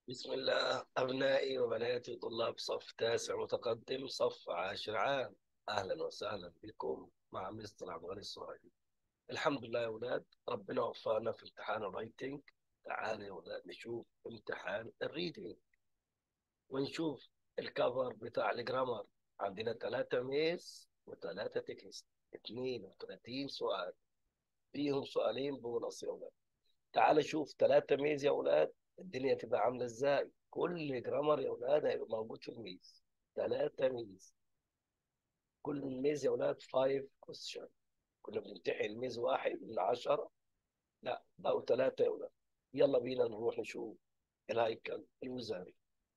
بسم الله أبنائي وبناتي طلاب صف تاسع متقدم صف عاشر عام أهلا وسهلا بكم مع مستر عبد الغني السراجي الحمد لله يا أولاد ربنا وفقنا في امتحان الرايتنج تعالوا يا أولاد نشوف امتحان الريدنج ونشوف الكفر بتاع الجرامر عندنا ثلاثة ميس وثلاثة تكست 32 سؤال فيهم سؤالين بونص يا أولاد تعال شوف ثلاثة ميز يا أولاد الدنيا تبقى عامله ازاي كل جرامر يا اولاد هيبقى موجود في الميز ثلاثة ميز كل ميز يا اولاد 5 كويستشن كنا بنمتحن ميز واحد من عشرة لا بقوا ثلاثة يا اولاد يلا بينا نروح نشوف الهيكل الوزاري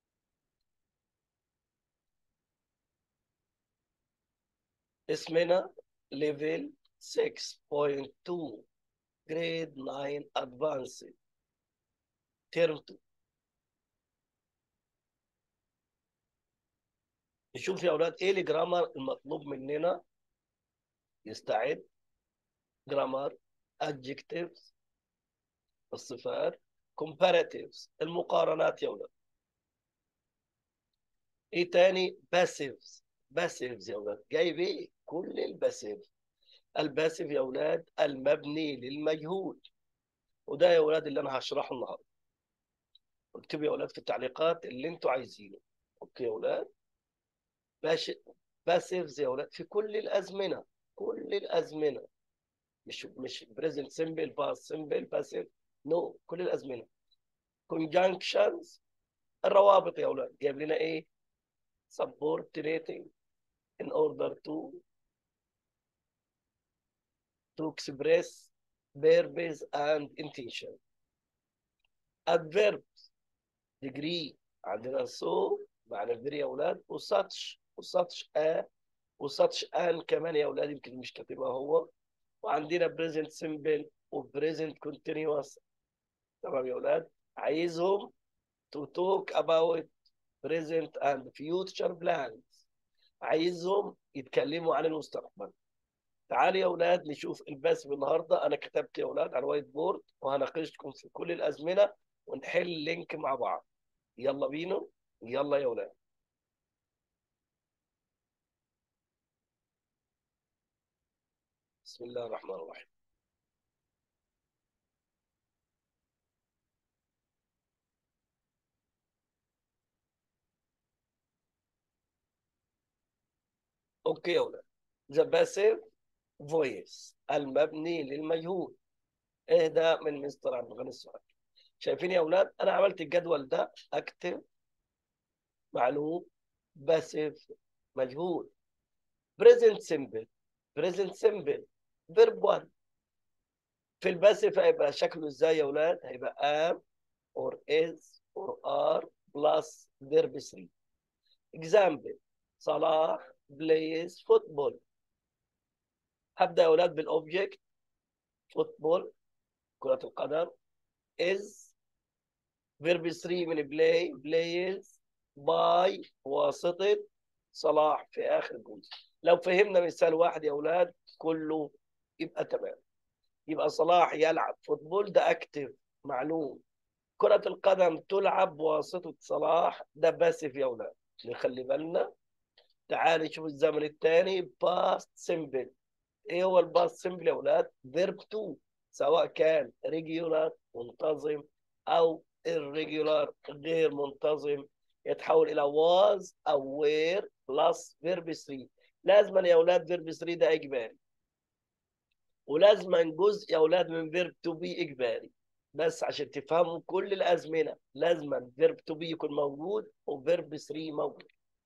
اسمنا ليفل 6.2 جريد 9 ادفانسد تيرم 2 نشوف يا اولاد ايه الجرامر المطلوب مننا يستعد جرامر adjectives الصفات comparatives المقارنات يا اولاد ايه تاني passives passives يا اولاد جايب ايه كل الباسيف الباسيف يا اولاد المبني للمجهول وده يا اولاد اللي انا هشرحه النهارده اكتبوا يا اولاد في التعليقات اللي انتوا عايزينه اوكي يا اولاد باش باسيفز يا اولاد في كل الازمنه كل الازمنه مش مش بريزنت سمبل باست سمبل باسيف نو كل الازمنه conjunctions الروابط يا اولاد جايب لنا ايه subordinating in order to to express purpose and intention adverbs degree عندنا so معنى very يا اولاد وsuch وsuch a وsuch an كمان يا اولاد يمكن مش كاتبها هو وعندنا present simple وpresent continuous تمام يا اولاد عايزهم to talk about present and future plans عايزهم يتكلموا عن المستقبل تعالوا يا اولاد نشوف الباسم النهارده انا كتبت يا اولاد على الوايت بورد وهناقشكم في كل الازمنه ونحل لينك مع بعض يلا بينا يلا يا اولاد بسم الله الرحمن الرحيم اوكي يا اولاد ذا باسيف فويس المبني للمجهول ايه ده من مستر عبد الغني السؤال شايفين يا اولاد انا عملت الجدول ده اكتب معلوم باسيف مجهول بريزنت سيمبل بريزنت سيمبل فيرب 1 في الباسيف هيبقى شكله ازاي يا اولاد هيبقى am or is or are plus verb 3 example صلاح plays football هبدا يا اولاد بالاوبجكت فوتبول كرة القدم is verb 3 من play plays by واسطة صلاح في آخر الجملة لو فهمنا مثال واحد يا أولاد كله يبقى تمام يبقى صلاح يلعب فوتبول ده أكتف معلوم كرة القدم تلعب بواسطة صلاح ده باسف يا أولاد نخلي بالنا تعال نشوف الزمن الثاني باست سيمبل ايه هو الباست سيمبل يا أولاد فيرب 2 سواء كان ريجولار منتظم أو irregular غير منتظم يتحول الى was او were plus verb 3 لازما يا اولاد verb 3 ده اجباري ولازما جزء يا اولاد من verb to be اجباري بس عشان تفهموا كل الازمنه لازما verb to be يكون موجود وverb 3 موجود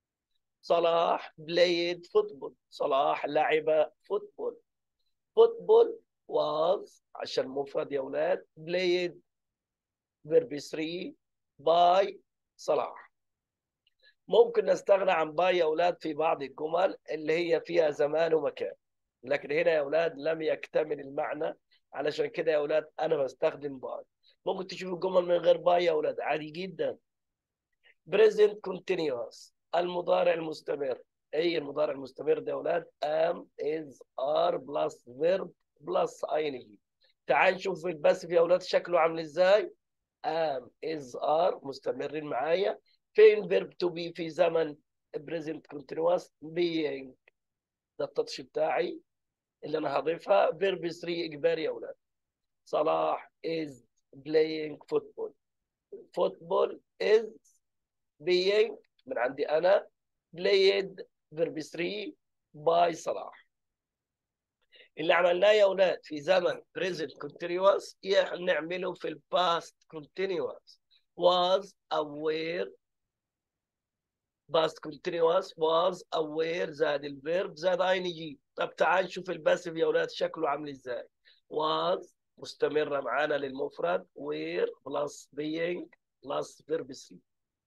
صلاح played football صلاح لعب فوتبول فوتبول was عشان مفرد يا اولاد played verb 3 by صلاح ممكن نستغنى عن باي يا اولاد في بعض الجمل اللي هي فيها زمان ومكان لكن هنا يا اولاد لم يكتمل المعنى علشان كده يا اولاد انا بستخدم باي ممكن تشوف الجمل من غير باي يا اولاد عادي جدا present continuous المضارع المستمر ايه المضارع المستمر ده يا اولاد am is are plus verb plus ing تعال نشوف الباسف يا اولاد شكله عامل ازاي am is are مستمرين معايا فين verb to be في زمن present continuous being ده التاتش بتاعي اللي انا هضيفها verb 3 اجباري يا اولاد صلاح is playing football football is being من عندي انا played verb 3 by صلاح اللي عملناه يا اولاد في زمن present continuous نعمله في ال past continuous was aware past continuous was aware زاد الفيرب زاد اي ان جي طب تعال نشوف الباسف يا اولاد شكله عامل ازاي was مستمرة معانا للمفرد were plus being plus verb 3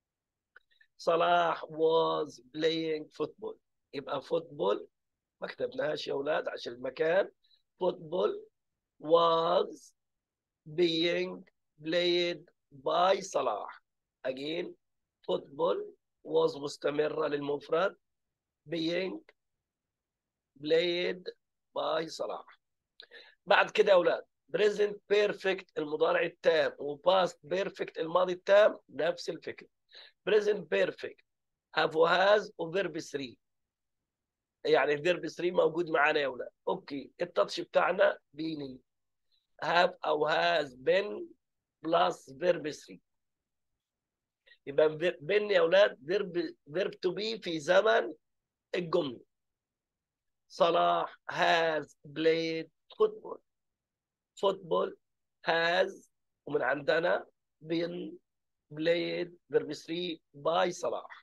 صلاح was playing football يبقى football ما كتبناهاش يا اولاد عشان المكان football was being played by صلاح again football was مستمرة للمفرد being played by صلاح بعد كده يا اولاد present perfect المضارع التام و past perfect الماضي التام نفس الفكرة present perfect have و has و verb 3 يعني الفيرب 3 موجود معانا يا اولاد اوكي التاتش بتاعنا بيني have او has been plus verb 3 يبقى بين يا اولاد فيرب فيرب تو بي في زمن الجمله صلاح has played football football has ومن عندنا been played verb 3 by صلاح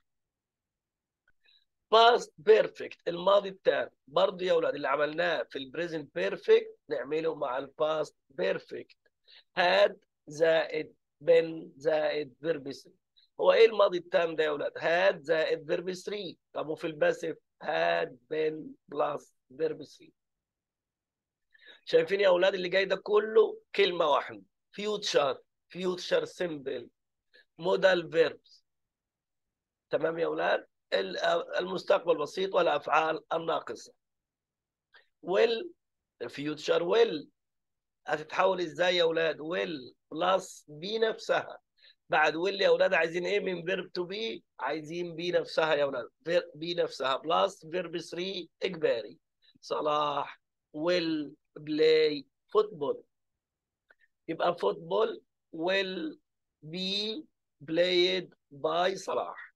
past perfect الماضي التام برضه يا اولاد اللي عملناه في البريزنت بيرفكت نعمله مع الباست بيرفكت had زائد been زائد verb 3 هو ايه الماضي التام ده يا اولاد had زائد verb 3 طب وفي الباسف had been plus verb 3 شايفين يا اولاد اللي جاي ده كله كلمه واحده future future simple modal verbs تمام يا اولاد المستقبل بسيط والافعال الناقصه will future will هتتحول ازاي يا اولاد will plus بي نفسها بعد will يا اولاد عايزين ايه من verb to be عايزين بي نفسها يا اولاد بي نفسها plus verb 3 اجباري صلاح will play football يبقى football will be played by صلاح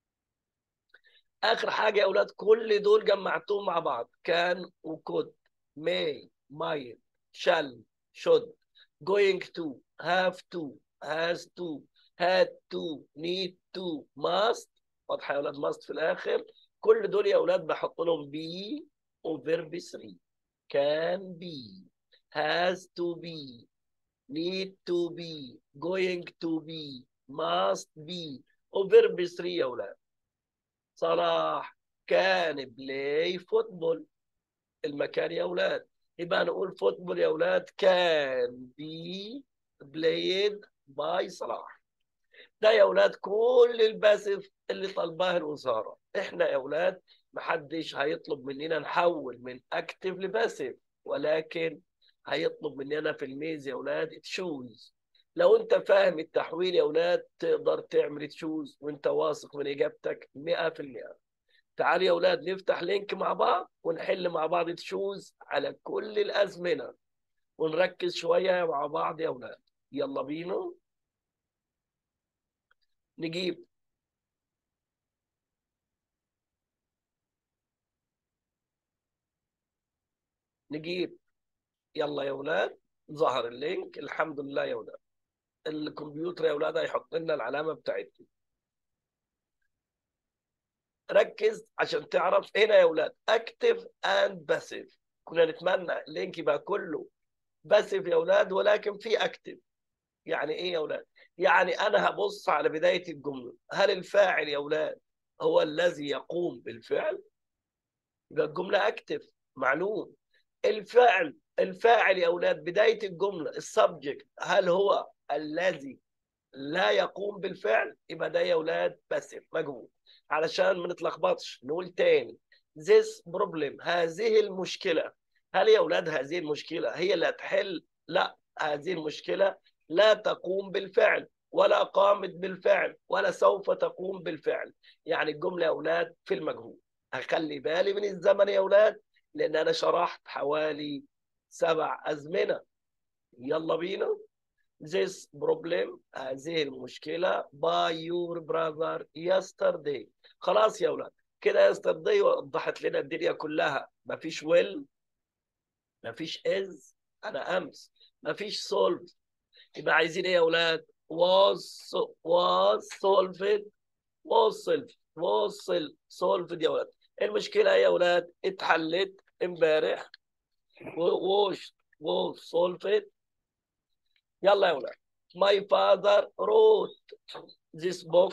اخر حاجه يا اولاد كل دول جمعتهم مع بعض كان وكود may might shall should going to have to has to had to need to must واضحه يا اولاد must في الاخر كل دول يا اولاد بحط لهم be وفيرب 3 can be has to be need to be going to be must be وفيرب 3 يا اولاد صلاح كان بلاي فوتبول المكان يا اولاد يبقى نقول فوتبول يا اولاد كان بي بلايد باي صلاح ده يا اولاد كل الباسف اللي طلباه الوزاره احنا يا اولاد محدش هيطلب مننا نحول من اكتف لباسف ولكن هيطلب مننا في الميز يا اولاد تشوز لو انت فاهم التحويل يا اولاد تقدر تعمل تشوز وانت واثق من اجابتك 100% تعالوا يا اولاد نفتح لينك مع بعض ونحل مع بعض تشوز على كل الازمنه ونركز شويه مع بعض يا اولاد يلا بينا نجيب نجيب يلا يا اولاد ظهر اللينك الحمد لله يا اولاد الكمبيوتر يا اولاد هيحط لنا العلامه بتاعتنا ركز عشان تعرف هنا يا اولاد اكتف اند باسيف كنا نتمنى اللينك يبقى كله باسيف يا اولاد ولكن في اكتف يعني ايه يا اولاد يعني انا هبص على بدايه الجمله هل الفاعل يا اولاد هو الذي يقوم بالفعل يبقى الجمله اكتف معلوم الفاعل الفاعل يا اولاد بدايه الجمله السبجكت هل هو الذي لا يقوم بالفعل يبقى ده يا اولاد باسف مجهول علشان ما نتلخبطش نقول تاني this problem هذه المشكله هل يا اولاد هذه المشكله هي اللي هتحل لا هذه المشكله لا تقوم بالفعل ولا قامت بالفعل ولا سوف تقوم بالفعل يعني الجملة يا أولاد في المجهول أخلي بالي من الزمن يا أولاد لأن أنا شرحت حوالي سبع أزمنة يلا بينا this problem هذه المشكلة by your brother yesterday خلاص يا أولاد كده yesterday وضحت لنا الدنيا كلها مفيش will مفيش is أنا أمس مفيش solved يبقى عايزين إيه يا أولاد was was solved was solved was solved يا أولاد المشكلة يا أولاد اتحلت امبارح was was solved يلا يا ولاد my father wrote this book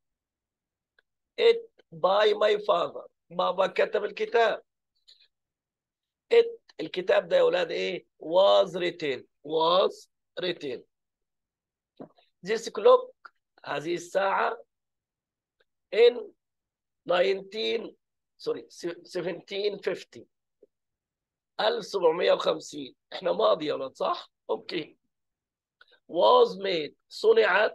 it by my father بابا كتب الكتاب it الكتاب ده يا ولاد ايه was written was written this clock هذه الساعة in 19 سوري 1750 1750 احنا ماضي يا ولاد صح؟ اوكي was made صنعت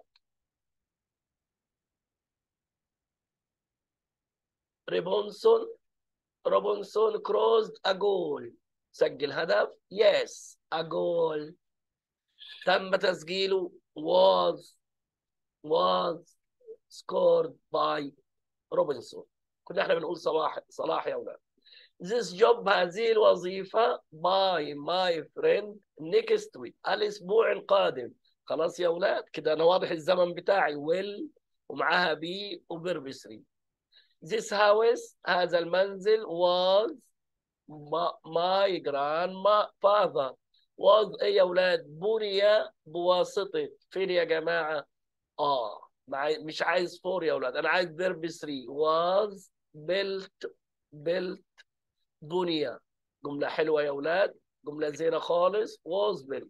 روبنسون روبنسون crossed a goal سجل هدف yes a goal تم تسجيله was was scored by روبنسون كنا احنا بنقول صلاح صلاح يا اولاد this job هذه الوظيفة by my friend next week الأسبوع القادم خلاص يا أولاد كده أنا واضح الزمن بتاعي will ومعاها be وبرب 3 this house هذا المنزل was my grandfather was إيه يا أولاد بني بواسطة فين يا جماعة آه مش عايز فور يا أولاد أنا عايز verb 3 was built built بني جملة حلوة يا أولاد جملة زينة خالص was built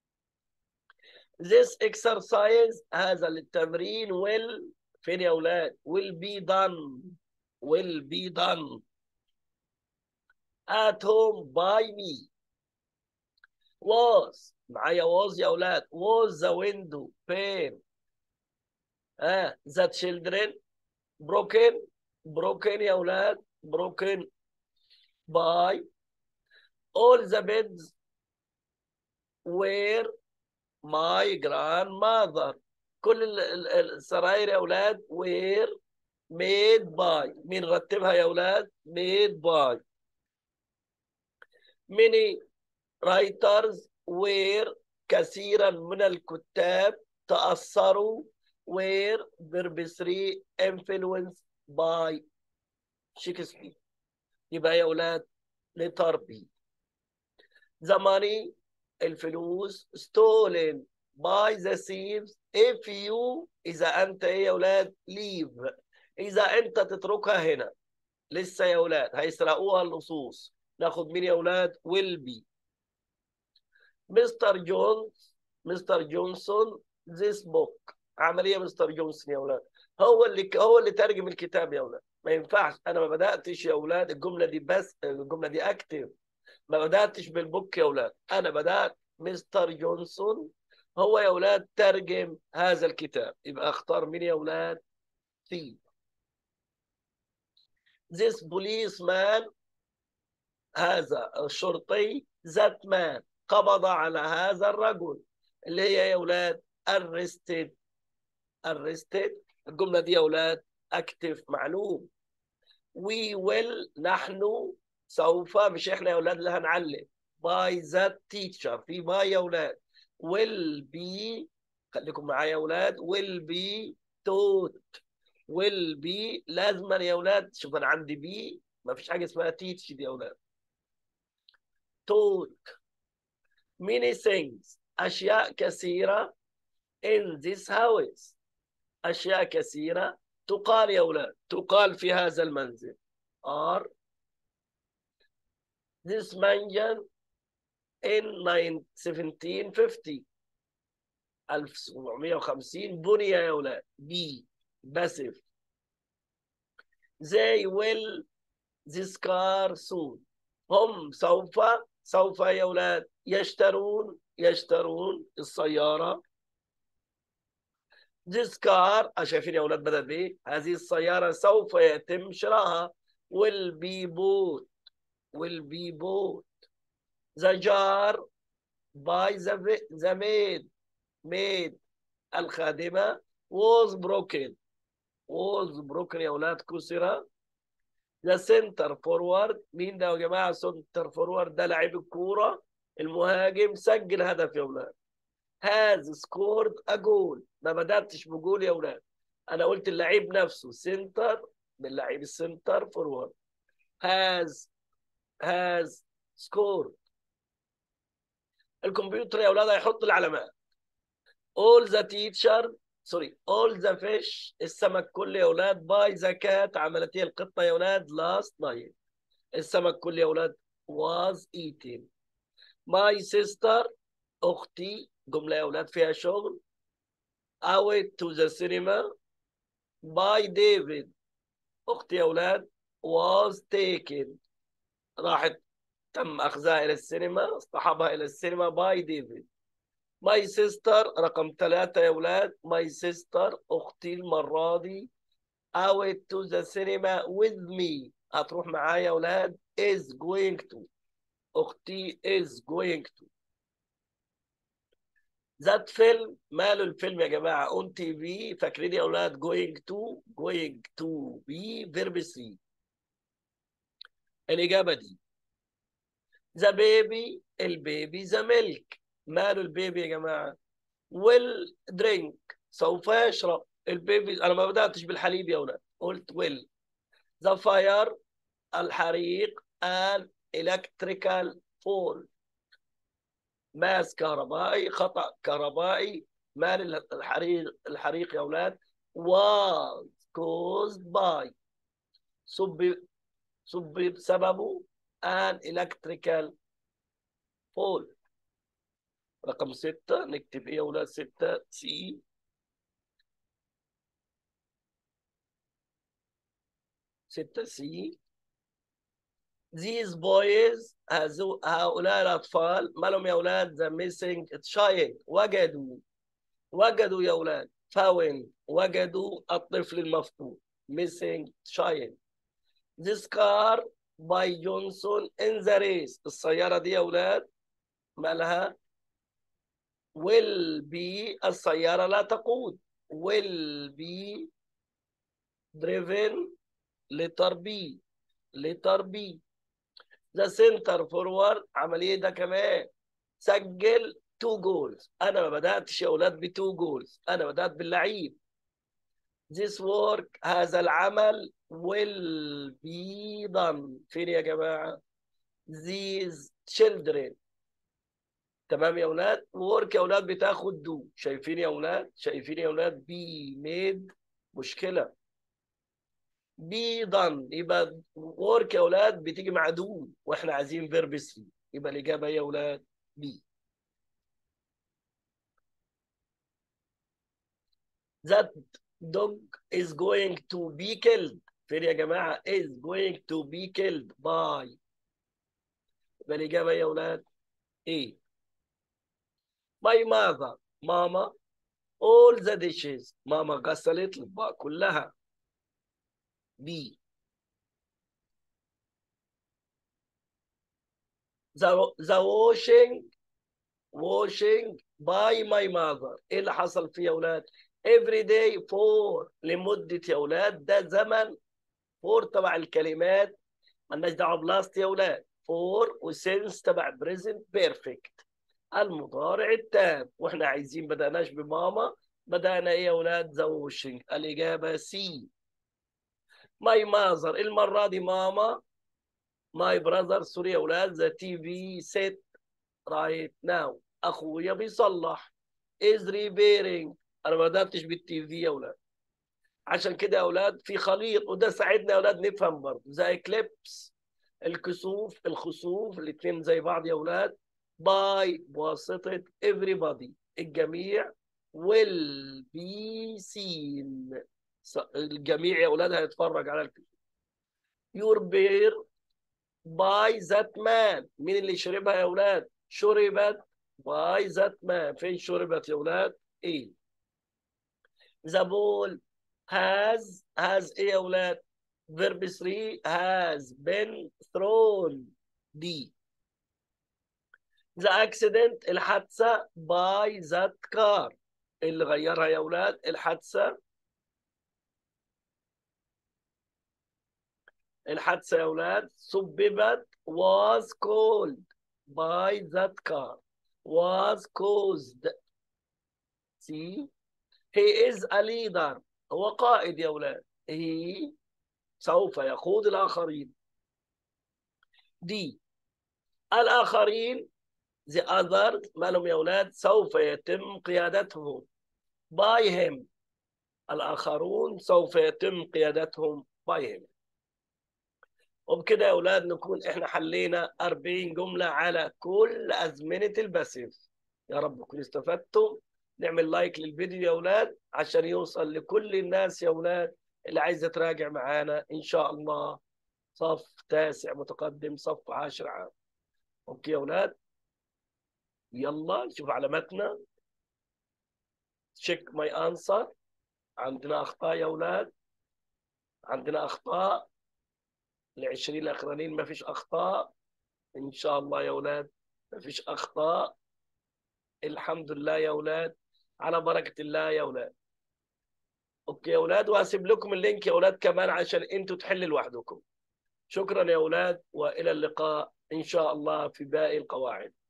this exercise هذا التمرين will فين يا أولاد will be done will be done at home by me was معايا was يا أولاد was the window pane آه the children broken broken يا أولاد broken by all the beds were my grandmother كل السراير يا أولاد were made by مين رتبها يا أولاد made by many writers were كثيرا من الكتاب تأثروا were verbally influenced by شكسبير يبقى يا أولاد letter B the money الفلوس stolen by the thieves if you إذا أنت إيه يا أولاد leave إذا أنت تتركها هنا لسه يا أولاد هيسرقوها اللصوص ناخد مين يا أولاد will be مستر جونز مستر جونسون this book عمل ايه مستر جونسون يا أولاد هو اللي هو اللي ترجم الكتاب يا أولاد ما ينفعش أنا ما بدأتش يا أولاد الجملة دي بس الجملة دي أكتف ما بدأتش بالبوك يا أولاد أنا بدأت مستر جونسون هو يا أولاد ترجم هذا الكتاب يبقى اختار مين يا أولاد سي this policeman هذا الشرطي ذات مان قبض على هذا الرجل اللي هي يا أولاد arrested arrested الجملة دي يا أولاد أكتف معلوم we will نحن سوف مش احنا يا أولاد اللي هنعلم by that teacher في by يا أولاد will be خليكم معايا يا أولاد will be taught will be لازما يا أولاد شوف أنا عندي be ما فيش حاجة اسمها teach دي يا أولاد taught many things أشياء كثيرة in this house أشياء كثيرة تقال يا أولاد تقال في هذا المنزل are this mansion in 1750 1750 بني يا أولاد بي باسف they will this car soon هم سوف سوف يا أولاد يشترون يشترون السيارة This car شايفين يا أولاد بدأت بإيه؟ هذه السيارة سوف يتم شرائها will be bought will be bought the jar by the, the maid maid الخادمة was broken was broken يا أولاد كسر the center forward مين ده يا جماعة center forward ده لاعب الكورة المهاجم سجل هدف يا أولاد has scored a goal ما بدأتش بجول يا أولاد أنا قلت اللعيب نفسه سنتر باللعيب السنتر فورورد has has scored الكمبيوتر يا أولاد هيحط العلامات all the teacher سوري all the fish السمك كله يا أولاد by the cat عملت ايه القطة يا أولاد last night السمك كله يا أولاد was eaten my sister أختي جملة يا أولاد فيها شغل out to the cinema by David أختي يا أولاد was taken راحت تم أخذها إلى السينما اصطحبها إلى السينما by David my sister رقم ثلاثة يا أولاد my sister أختي المرة دي out to the cinema with me هتروح معايا يا أولاد is going to أختي is going to ذات فيلم ماله الفيلم يا جماعة اون تي في فاكرين يا أولاد going to going to be verb 3 الإجابة دي ذا بيبي البيبي ذا ميلك ماله البيبي يا جماعة ويل درينك سوف يشرب البيبي أنا ما بدأتش بالحليب يا أولاد قلت ويل ذا فاير الحريق an electrical فول ماس كهربائي خطأ كهربائي مال الحريق الحريق يا أولاد was caused by سب سبب بسببه an electrical فول رقم ستة نكتب ايه يا أولاد ستة سي ستة سي these boys هؤلاء الأطفال ما لهم يا أولاد the missing child وجدوا وجدوا يا أولاد found وجدوا الطفل المفقود missing child this car by Johnson in the race السيارة دي يا أولاد مالها will be السيارة لا تقود will be driven letter B letter B ذا سنتر فورورد عمليه ده كمان سجل تو جولز انا ما بداتش يا اولاد بتو جولز انا بدات باللعيب this work هذا العمل will be done فين يا جماعه these children تمام يا اولاد work يا اولاد بتاخد دو شايفين يا اولاد شايفين يا اولاد be made مشكله بي دان يبقى ورك يا اولاد بتيجي مع دو واحنا عايزين فيرب 3 يبقى الاجابه يا اولاد بي that dog is going to be killed فين يا جماعه is going to be killed by يبقى الاجابه يا اولاد ايه my mother ماما all the dishes ماما غسلت الاطباق كلها B. The, the washing washing by my mother ايه اللي حصل فيه يا اولاد every day for لمده يا اولاد ده زمن for تبع الكلمات مالناش دعوه بلاست يا اولاد for وسنس تبع present perfect المضارع التام واحنا عايزين بدأناش بماما بدأنا ايه يا اولاد ذا washing الاجابه سي ماي ماذر المرة دي ماما ماي براذر سوري يا أولاد ذا تي في سيت رايت ناو أخويا بيصلح از ريبيرنج أنا ما بدأتش بالتي في يا أولاد عشان كده يا أولاد في خليط وده ساعدنا يا أولاد نفهم برضه زي كليبس الكسوف الخسوف الاثنين زي بعض يا أولاد باي بواسطة everybody الجميع will be seen الجميع يا اولاد هيتفرج على الفيلم يور بير باي ذات مان مين اللي شربها يا اولاد شربت باي ذات مان فين شربت يا اولاد ايه the ball has has ايه يا اولاد verb 3 has been thrown دي the accident الحادثة by that car اللي غيرها يا اولاد الحادثة الحادثة يا اولاد سببت was called by that car was caused see he is a leader هو قائد يا اولاد he سوف يقود الاخرين دي الاخرين the others ما لهم يا اولاد سوف يتم قيادتهم by him الاخرون سوف يتم قيادتهم by him وبكده يا اولاد نكون احنا حلينا 40 جمله على كل ازمنه الباسيف يا رب تكونوا استفدتم نعمل لايك للفيديو يا اولاد عشان يوصل لكل الناس يا اولاد اللي عايزه تراجع معانا ان شاء الله صف تاسع متقدم صف عاشر عام اوكي يا اولاد يلا نشوف علاماتنا تشيك ماي انسر عندنا اخطاء يا اولاد عندنا اخطاء العشرين الاخرانيين ما فيش اخطاء ان شاء الله يا اولاد ما فيش اخطاء الحمد لله يا اولاد على بركه الله يا اولاد اوكي يا اولاد وهسيب لكم اللينك يا اولاد كمان عشان انتوا تحلوا لوحدكم شكرا يا اولاد والى اللقاء ان شاء الله في باقي القواعد